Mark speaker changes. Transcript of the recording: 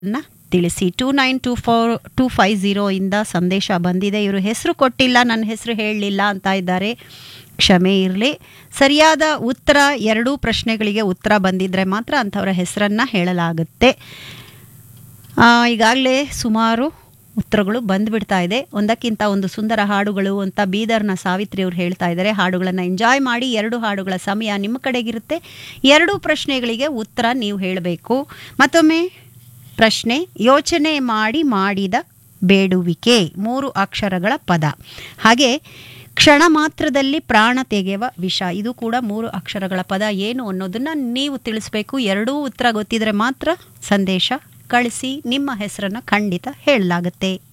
Speaker 1: ನ ತಿಳಿಸಿ two nine two four two five zero ಇಂದ ಸಂದೇಶ ಬಂದಿದೆ ಇವರು ಹೆಸರು ಕೊಟ್ಟಿಲ್ಲ ನನ್ನ ಹೆಸರು ಹೇಳಲಿಲ್ಲ ಅಂತ ಇದ್ದಾರೆ ಕ್ಷಮೆ ಇರಲಿ ಸರಿಯಾದ ಉತ್ತರ ಎರಡೂ ಪ್ರಶ್ನೆಗಳಿಗೆ ಉತ್ತರ ಬಂದಿದ್ರೆ ಮಾತ್ರ ಅಂಥವರ ಹೆಸರನ್ನು ಹೇಳಲಾಗುತ್ತೆ ಈಗಾಗಲೇ ಸುಮಾರು ಉತ್ತರಗಳು ಬಂದ್ಬಿಡ್ತಾ ಇದೆ ಒಂದಕ್ಕಿಂತ ಒಂದು ಸುಂದರ ಹಾಡುಗಳು ಅಂತ ಬೀದರ್ನ ಸಾವಿತ್ರಿ ಅವ್ರು ಹೇಳ್ತಾ ಇದ್ದಾರೆ ಹಾಡುಗಳನ್ನು ಎಂಜಾಯ್ ಮಾಡಿ ಎರಡು ಹಾಡುಗಳ ಸಮಯ ನಿಮ್ಮ ಕಡೆಗಿರುತ್ತೆ ಎರಡೂ ಪ್ರಶ್ನೆಗಳಿಗೆ ಉತ್ತರ ನೀವು ಹೇಳಬೇಕು ಮತ್ತೊಮ್ಮೆ ಪ್ರಶ್ನೆ ಯೋಚನೆ ಮಾಡಿ ಮಾಡಿದ ಬೇಡುವಿಕೆ ಮೂರು ಅಕ್ಷರಗಳ ಪದ ಹಾಗೆ ಕ್ಷಣ ಮಾತ್ರದಲ್ಲಿ ಪ್ರಾಣ ತೆಗೆಯುವ ವಿಷ ಇದು ಕೂಡ ಮೂರು ಅಕ್ಷರಗಳ ಪದ ಏನು ಅನ್ನೋದನ್ನ ನೀವು ತಿಳಿಸ್ಬೇಕು ಎರಡೂ ಉತ್ತರ ಗೊತ್ತಿದ್ರೆ ಮಾತ್ರ ಸಂದೇಶ ಕಳಿಸಿ ನಿಮ್ಮ ಹೆಸರನ್ನು ಖಂಡಿತ ಹೇಳಲಾಗುತ್ತೆ